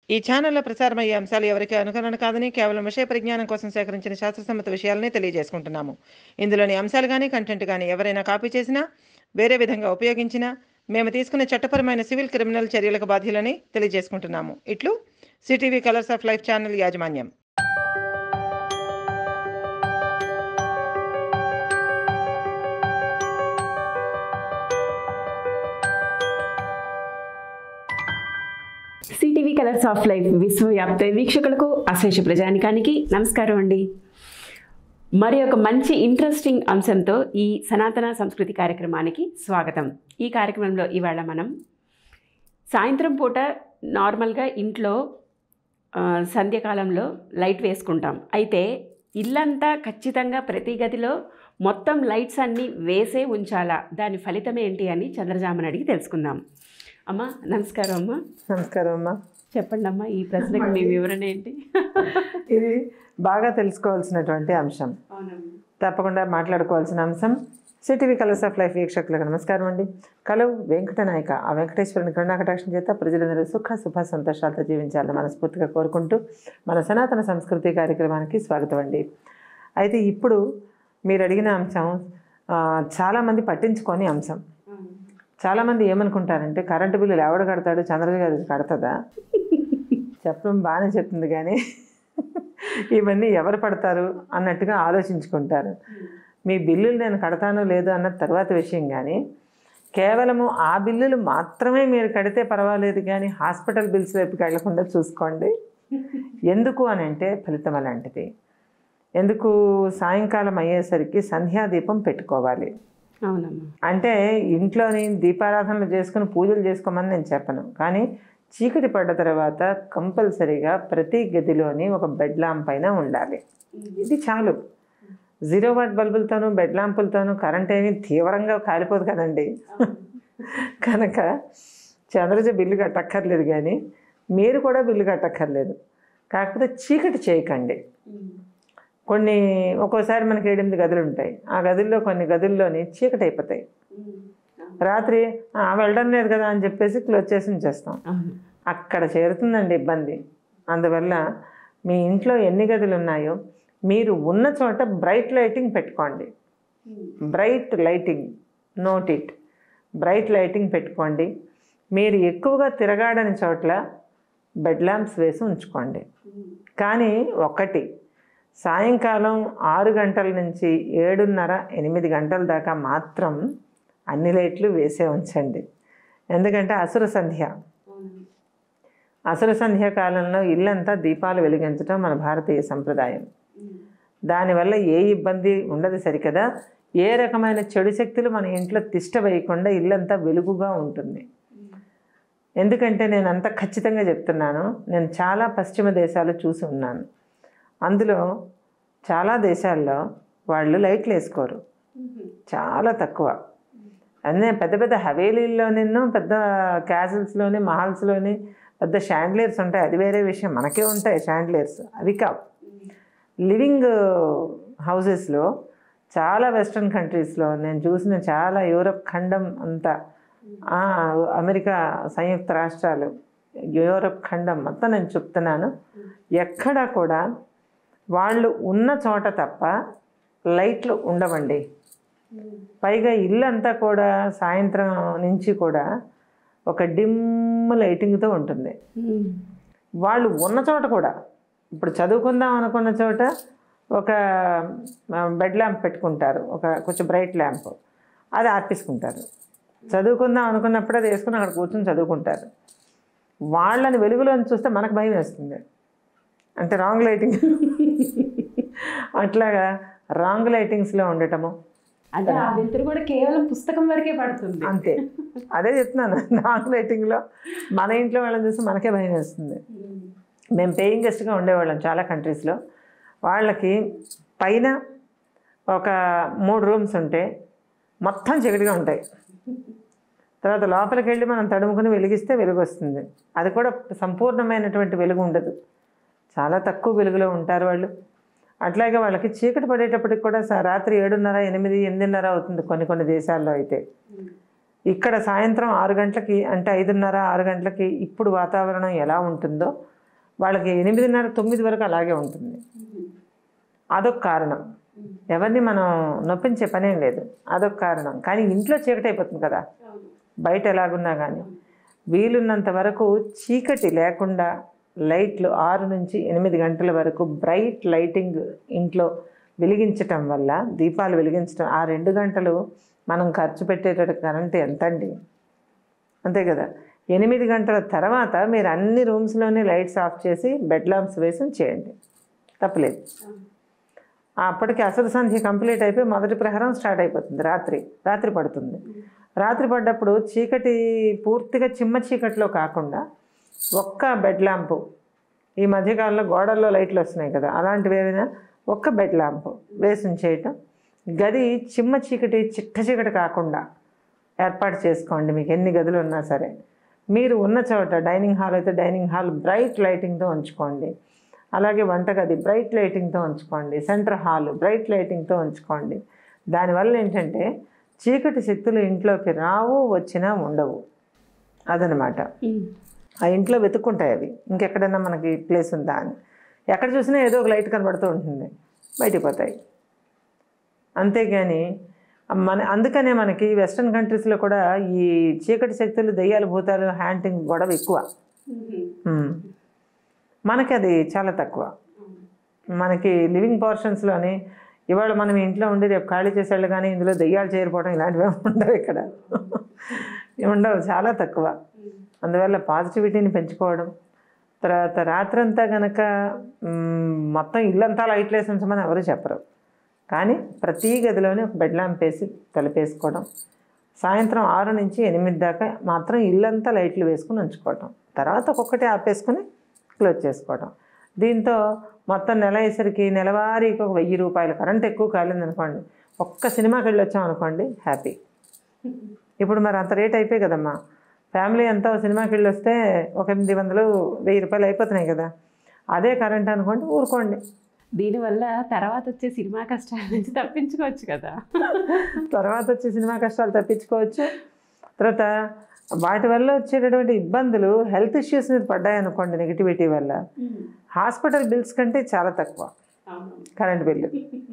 ఈ ఛానల్లో ప్రసారమయ్యే అంశాలు ఎవరికి అనుకరణ కాదని కేవలం విషయ పరిజ్ఞానం కోసం సేకరించిన శాస్త్రసమ్మత విషయాలనే తెలియజేసుకుంటున్నాము ఇందులోని అంశాలు కానీ కంటెంట్ కానీ ఎవరైనా కాపీ చేసినా వేరే విధంగా ఉపయోగించినా మేము తీసుకునే చట్టపరమైన సివిల్ క్రిమినల్ చర్యలకు బాధ్యులని తెలియజేసుకుంటున్నాము ఇట్లు CTV colours of life channel యాజమాన్యం సిటీవీ కలర్స్ ఆఫ్ లైఫ్ విశ్వవ్యాప్త వీక్షకులకు అశేష ప్రజానికానికి నమస్కారం అండి మరి ఒక మంచి ఇంట్రెస్టింగ్ అంశంతో ఈ సనాతన సంస్కృతి కార్యక్రమానికి స్వాగతం ఈ కార్యక్రమంలో ఇవాళ మనం సాయంత్రం పూట నార్మల్గా ఇంట్లో ఆ, సంధ్యకాలంలో లైట్ వేసుకుంటాం అయితే ఇల్లంతా ఖచ్చితంగా ప్రతి గదిలో మొత్తం లైట్స్ అన్నీ వేసే ఉంచాలా దాని ఫలితం ఏంటి అని చంద్రజామని అడిగి తెలుసుకుందాం అమ్మా నమస్కారం అమ్మా నమస్కారం అమ్మా చెప్పండి అమ్మా ఈ ప్రశ్నకు మీ వివరణ ఏంటి ఇది బాగా తెలుసుకోవాల్సినటువంటి అంశం తప్పకుండా మాట్లాడుకోవాల్సిన అంశం సిటీవీ కలర్స్ ఆఫ్ లైఫ్ వీక్షకులకు నమస్కారం అండి కలవు వెంకట నాయక ఆ వెంకటేశ్వరుని కరుణాకటాక్షం చేత ప్రజలందరూ సుఖ శుభ సంతోషాలతో జీవించాలని మనస్ఫూర్తిగా కోరుకుంటూ మన సనాతన సంస్కృతి కార్యక్రమానికి స్వాగతం అండి అయితే ఇప్పుడు మీరు అడిగిన అంశం ఆ, చాలామంది పట్టించుకొని అంశం చాలామంది ఏమనుకుంటారంటే కరెంటు బిల్లులు ఎవడు కడతాడు చంద్రజ గారు కడతదా చెప్పడం బాగానే చెప్తుంది కానీ ఇవన్నీ ఎవరు పడతారు అన్నట్టుగా ఆలోచించుకుంటారు మీ బిల్లులు నేను కడతానో లేదో అన్న తర్వాత విషయం కానీ కేవలము ఆ బిల్లులు మాత్రమే మీరు కడితే పర్వాలేదు కానీ హాస్పిటల్ బిల్స్ వైపుకి వెళ్లకుండా చూసుకోండి ఎందుకు అని అంటే ఫలితం అలాంటిది ఎందుకు సాయంకాలం అయ్యేసరికి సంధ్యాదీపం పెట్టుకోవాలి అవునమ్మా అంటే ఇంట్లోని దీపారాధనలు చేసుకుని పూజలు చేసుకోమని నేను చెప్పను కానీ చీకటి పడ్డ తర్వాత కంపల్సరీగా ప్రతి గదిలోని ఒక బెడ్ ల్యాంప్ పైన ఉండాలి ఇది చాలు జీరో వాట్ బల్బులతోనూ బెడ్ ల్యాంపులతోనూ కరెంట్ ఏమీ తీవ్రంగా కాలిపోదు కదండి కనుక చంద్రజ బిల్లు కట్టక్కర్లేదు కానీ మీరు కూడా బిల్లు కట్టక్కర్లేదు కాకపోతే చీకటి చేయకండి కొన్ని ఒక్కోసారి మనకి ఏడెనిమిది గదులు ఉంటాయి ఆ గదుల్లో కొన్ని గదుల్లోని చీకటి అయిపోతాయి రాత్రి "ఆ, వెళ్ళడం లేదు కదా అని చెప్పేసి క్లోజ్ చేసి ఉంచేస్తాం అవును అక్కడ చేరుతుందండి ఇబ్బంది అందువల్ల మీ ఇంట్లో ఎన్ని గదులు ఉన్నాయో మీరు ఉన్న చోట బ్రైట్ లైటింగ్ పెట్టుకోండి bright lighting note it bright lighting పెట్టుకోండి మీరు ఎక్కువగా తిరగాడని చోట్ల బెడ్ ల్యాంప్స్ వేసి ఉంచుకోండి కానీ ఒకటి సాయంకాలం ఆరు గంటల నుంచి ఏడున్నర ఎనిమిది గంటల దాకా మాత్రం అన్ని లైట్లు వేసే ఉంచండి ఎందుకంటే అసుర సంధ్య అసుర సంధ్య కాలంలో ఇల్లంతా దీపాలు వెలిగించడం మన భారతీయ సంప్రదాయం దానివల్ల ఏ ఇబ్బంది ఉండదు సరికదా ఏ రకమైన చెడు శక్తులు మన ఇంట్లో తిష్ట వేయకుండా ఇల్లంతా వెలుగుగా ఉంటుంది ఎందుకంటే నేను అంత ఖచ్చితంగా చెప్తున్నాను నేను చాలా పశ్చిమ దేశాలు చూసి ఉన్నాను అందులో చాలా దేశాల్లో వాళ్ళు లైట్లు వేసుకోరు చాలా తక్కువ అన్నీ పెద్ద పెద్ద హవేలీల్లోనూ పెద్ద క్యాసిల్స్లోని మహల్స్లోని పెద్ద షాండ్లియర్స్ ఉంటాయి అది వేరే విషయం మనకే ఉంటాయి షాండ్లియర్స్ అవి కావు లివింగ్ హౌసెస్లో చాలా వెస్ట్రన్ కంట్రీస్లో నేను చూసిన చాలా యూరప్ ఖండం అంతా ఆ, అమెరికా సంయుక్త రాష్ట్రాలు యూరప్ ఖండం మొత్తం నేను చెప్తున్నాను ఎక్కడా కూడా వాళ్ళు ఉన్న చోట తప్ప లైట్లు ఉండవండి పైగా ఇల్లు అంతా కూడా సాయంత్రం నుంచి కూడా ఒక డిమ్ లైటింగ్తో ఉంటుంది వాళ్ళు ఉన్న చోట కూడా ఇప్పుడు చదువుకుందాం అనుకున్న చోట ఒక బెడ్ ల్యాంప్ పెట్టుకుంటారు ఒక కొంచెం బ్రైట్ ల్యాంప్ అది ఆర్పేసుకుంటారు చదువుకుందాం అనుకున్నప్పుడు అది వేసుకుని అక్కడ కూర్చొని చదువుకుంటారు వాళ్ళని వెలుగులో చూస్తే మనకు భయం వేస్తుంది అంటే రాంగ్ లైటింగ్ అట్లాగా రాంగ్ లైటింగ్స్లో ఉండటము అంటే ఆ వెలుతురు కూడా కేవలం పుస్తకం వరకే పడుతుంది అంతే అదే చెప్తున్నాను రాంగ్ లైటింగ్లో మన ఇంట్లో వాళ్ళని చూసి మనకే భయం వేస్తుంది మేము పేయింగ్ గెస్ట్గా ఉండేవాళ్ళం చాలా కంట్రీస్లో వాళ్ళకి పైన ఒక మూడు రూమ్స్ ఉంటే మొత్తం చీకటిగా ఉంటాయి తర్వాత లోపలికి వెళ్ళి మనం తడుముకుని వెలిగిస్తే వెలుగు వస్తుంది అది కూడా సంపూర్ణమైనటువంటి వెలుగు ఉండదు చాలా తక్కువ వెలుగులో ఉంటారు వాళ్ళు అట్లాగే వాళ్ళకి చీకటి పడేటప్పటికి కూడా సా- రాత్రి ఏడున్నర ఎనిమిది ఎనిమిదిన్నర అవుతుంది కొన్ని కొన్ని దేశాల్లో అయితే ఇక్కడ సాయంత్రం ఆరు గంటలకి అంటే ఐదున్నర ఆరు గంటలకి ఇప్పుడు వాతావరణం ఎలా ఉంటుందో వాళ్ళకి ఎనిమిదిన్నర తొమ్మిది వరకు అలాగే ఉంటుంది అదొక కారణం ఎవరిని మనం నొప్పించే పనేం లేదు అదొక కారణం కానీ ఇంట్లో చీకటి అయిపోతుంది కదా బయట ఎలాగున్నా కానీ వీలున్నంత వరకు చీకటి లేకుండా లైట్లు ఆరు నుంచి ఎనిమిది గంటల వరకు బ్రైట్ లైటింగ్ ఇంట్లో వెలిగించటం వల్ల దీపాలు వెలిగించటం ఆ రెండు గంటలు మనం ఖర్చు పెట్టేటట్టు కరెంట్ ఎంత అండి అంతే కదా ఎనిమిది గంటల తర్వాత మీరు అన్ని రూమ్స్లోనే లైట్స్ ఆఫ్ చేసి బెడ్ ల్యాంప్స్ వేసి చేయండి తప్పలేదు అప్పటికి అసలు సంధ్య కంప్లీట్ అయిపోయి మొదటి ప్రహరం స్టార్ట్ అయిపోతుంది రాత్రి రాత్రి పడుతుంది రాత్రి పడ్డప్పుడు చీకటి పూర్తిగా చిమ్మ చీకటిలో కాకుండా ఒక్క బెడ్ ల్యాంపు ఈ మధ్యకాలంలో గోడల్లో లైట్లు వస్తున్నాయి కదా అలాంటివి ఏమైనా ఒక్క బెడ్ ల్యాంపు వేసి ఉంచేయటం గది చిమ్మ చీకటి చిట్ట చీకటి కాకుండా ఏర్పాటు చేసుకోండి మీకు ఎన్ని గదులు ఉన్నా సరే మీరు ఉన్న చోట డైనింగ్ హాల్ అయితే డైనింగ్ హాల్ బ్రైట్ లైటింగ్తో ఉంచుకోండి అలాగే వంటగది బ్రైట్ లైటింగ్తో ఉంచుకోండి సెంటర్ హాల్ బ్రైట్ లైటింగ్తో ఉంచుకోండి దానివల్ల ఏంటంటే చీకటి శక్తులు ఇంట్లోకి రావు వచ్చినా ఉండవు అదనమాట ఆ ఇంట్లో వెతుక్కుంటాయి అవి ఇంకెక్కడైనా మనకి ప్లేస్ ఉందా అని ఎక్కడ చూసినా ఏదో ఒక లైట్ కనబడుతూ ఉంటుంది బయటికి పోతాయి అంతేగాని మన అందుకనే మనకి వెస్ట్రన్ కంట్రీస్లో కూడా ఈ చీకటి శక్తులు దెయ్యాలు భూతాలు హ్యాంటింగ్ గొడవ ఎక్కువ ఉమ్. మనకి అది చాలా తక్కువ మనకి లివింగ్ పోర్షన్స్లోని ఇవాళ మనం ఇంట్లో ఉండి రేపు ఖాళీ చేసేళ్ళు కానీ ఇందులో దెయ్యాలు చేరిపోవడం ఇలాంటివి ఏమి ఉండవు ఇక్కడ ఉండవు చాలా తక్కువ అందువల్ల పాజిటివిటీని పెంచుకోవడం తర్వాత రాత్రంతా గనక మ్, మొత్తం ఇల్లంతా లైట్లు వేసి ఉంచమని ఎవరు చెప్పరు కానీ ప్రతి గదిలోనే ఒక బెడ్ ల్యాంప్ వేసి తలుపేసుకోవడం సాయంత్రం ఆరు నుంచి ఎనిమిది దాకా మాత్రం ఇల్లంతా లైట్లు వేసుకుని ఉంచుకోవటం తర్వాత ఒక్కొక్కటి ఆపేసుకుని క్లోజ్ చేసుకోవటం దీంతో మొత్తం నెల అయ్యేసరికి నెలవారీకి ఒక వెయ్యి రూపాయలు కరెంట్ ఎక్కువ కాలేదు అనుకోండి ఒక్క సినిమాకి వెళ్ళి వచ్చాం అనుకోండి హ్యాపీ ఇప్పుడు మరి అంత రేట్ అయిపోయి కదమ్మా ఫ్యామిలీ అంతా ఓ సినిమాకి వెళ్ళి వస్తే ఒక ఎనిమిది వందలు వెయ్యి రూపాయలు అయిపోతున్నాయి కదా అదే కరెంట్ అనుకోండి ఊరుకోండి దీనివల్ల తర్వాత వచ్చే సినిమా కష్టాల నుంచి తప్పించుకోవచ్చు కదా తర్వాత వచ్చే సినిమా కష్టాలు తప్పించుకోవచ్చు తర్వాత వాటి వల్ల వచ్చేటటువంటి ఇబ్బందులు హెల్త్ ఇష్యూస్ మీద పడ్డాయి అనుకోండి నెగిటివిటీ వల్ల హాస్పిటల్ బిల్స్ కంటే చాలా తక్కువ కరెంట్ బిల్లు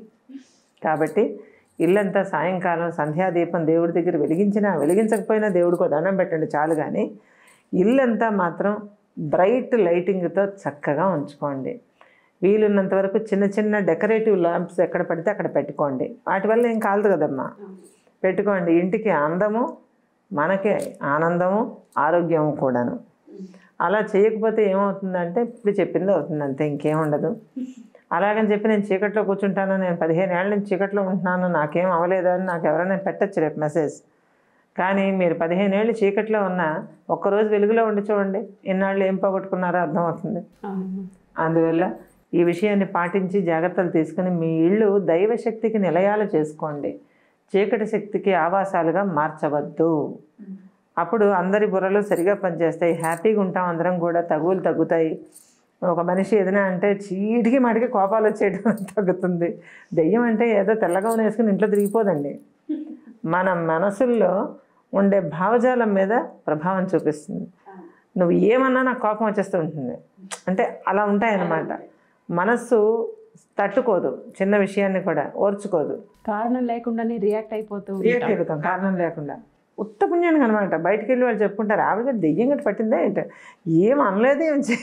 కాబట్టి ఇల్లంతా సాయంకాలం సంధ్యాదీపం దేవుడి దగ్గర వెలిగించినా వెలిగించకపోయినా దేవుడికి ఒక దండం పెట్టండి చాలు కానీ ఇల్లంతా మాత్రం బ్రైట్ లైటింగ్తో చక్కగా ఉంచుకోండి వీలున్నంత వరకు చిన్న చిన్న డెకరేటివ్ ల్యాంప్స్ ఎక్కడ పడితే అక్కడ పెట్టుకోండి వాటి వల్ల ఏం కాలదు కదమ్మా పెట్టుకోండి ఇంటికి అందము మనకే ఆనందము ఆరోగ్యము కూడాను అలా చేయకపోతే ఏమవుతుందంటే ఇప్పుడు చెప్పింది అవుతుంది అంతే ఇంకేం ఉండదు అలాగని చెప్పి నేను చీకట్లో కూర్చుంటాను నేను పదిహేను ఏళ్ళ నుంచి చీకట్లో ఉంటున్నాను నాకేం అవ్వలేదు అని నాకు ఎవరైనా పెట్టచ్చు రేపు మెసేజ్ కానీ మీరు పదిహేను ఏళ్ళు చీకట్లో ఉన్నా ఒక్కరోజు వెలుగులో ఉండి చూడండి ఎన్నాళ్ళు ఏం పోగొట్టుకున్నారో అర్థమవుతుంది అందువల్ల ఈ విషయాన్ని పాటించి జాగ్రత్తలు తీసుకుని మీ ఇళ్ళు దైవశక్తికి నిలయాలు చేసుకోండి చీకటి శక్తికి ఆవాసాలుగా మార్చవద్దు అప్పుడు అందరి బుర్రలు సరిగా పనిచేస్తాయి హ్యాపీగా ఉంటాం అందరం కూడా తగులు తగ్గుతాయి ఒక మనిషి ఏదైనా అంటే చీటికి మాటికి కోపాలు వచ్చేయడం తగ్గుతుంది దెయ్యం అంటే ఏదో తెల్లగా వేసుకుని ఇంట్లో తిరిగిపోదండి మన మనసుల్లో ఉండే భావజాలం మీద ప్రభావం చూపిస్తుంది నువ్వు ఏమన్నా నాకు కోపం వచ్చేస్తూ ఉంటుంది అంటే అలా ఉంటాయన్నమాట మనస్సు తట్టుకోదు చిన్న విషయాన్ని కూడా ఓర్చుకోదు కారణం లేకుండానే రియాక్ట్ అయిపోతూ రియాక్ట్ ఉంటాం. అయిపోతాం కారణం లేకుండా ఉత్త పుణ్యానికి అనమాట బయటికి వెళ్ళి వాళ్ళు చెప్పుకుంటారు ఆవిడ దెయ్యం గట్టి పట్టిందా ఏంటి ఏం అనలేదు ఏం చే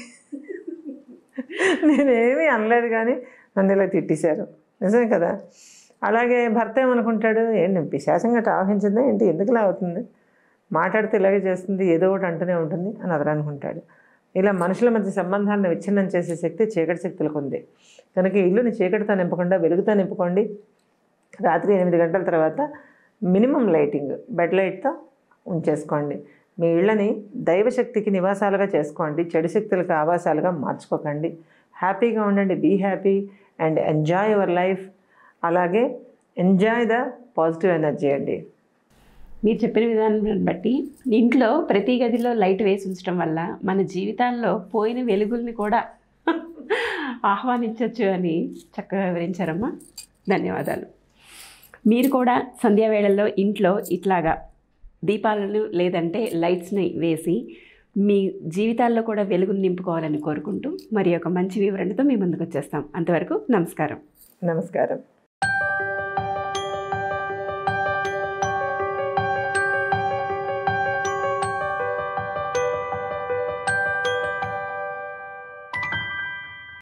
నేనేమీ అనలేదు కానీ నన్ను ఇలా తిట్టేశారు నిజమే కదా అలాగే భర్త ఏమనుకుంటాడు ఏంటి పిశాచం గట్రా ఆవహించిందా ఏంటి ఎందుకు ఇలా అవుతుంది మాట్లాడితే ఇలాగే చేస్తుంది ఏదో ఒకటి అంటూనే ఉంటుంది అని అతను అనుకుంటాడు ఇలా మనుషుల మధ్య సంబంధాలను విచ్ఛిన్నం చేసే శక్తి చీకటి శక్తులకు ఉంది కనుక ఇల్లుని చీకటితో నింపకుండా వెలుగుతో నింపుకోండి రాత్రి ఎనిమిది గంటల తర్వాత మినిమం లైటింగ్ బెడ్ లైట్తో ఉంచేసుకోండి మీ ఇళ్ళని దైవశక్తికి నివాసాలుగా చేసుకోండి చెడు శక్తులకు ఆవాసాలుగా మార్చుకోకండి హ్యాపీగా ఉండండి be happy and enjoy your life అలాగే ఎంజాయ్ ద పాజిటివ్ ఎనర్జీ అండి మీరు చెప్పిన విధానం బట్టి ఇంట్లో ప్రతి గదిలో లైట్ వేసి ఉంచడం వల్ల మన జీవితాల్లో పోయిన వెలుగుల్ని కూడా ఆహ్వానించవచ్చు అని చక్కగా వివరించారమ్మా ధన్యవాదాలు మీరు కూడా సంధ్యా వేళల్లో ఇంట్లో ఇట్లాగా దీపాలను లేదంటే లైట్స్ని వేసి మీ జీవితాల్లో కూడా వెలుగును నింపుకోవాలని కోరుకుంటూ మరి ఒక మంచి వివరణతో మీ ముందుకు వచ్చేస్తాం అంతవరకు నమస్కారం నమస్కారం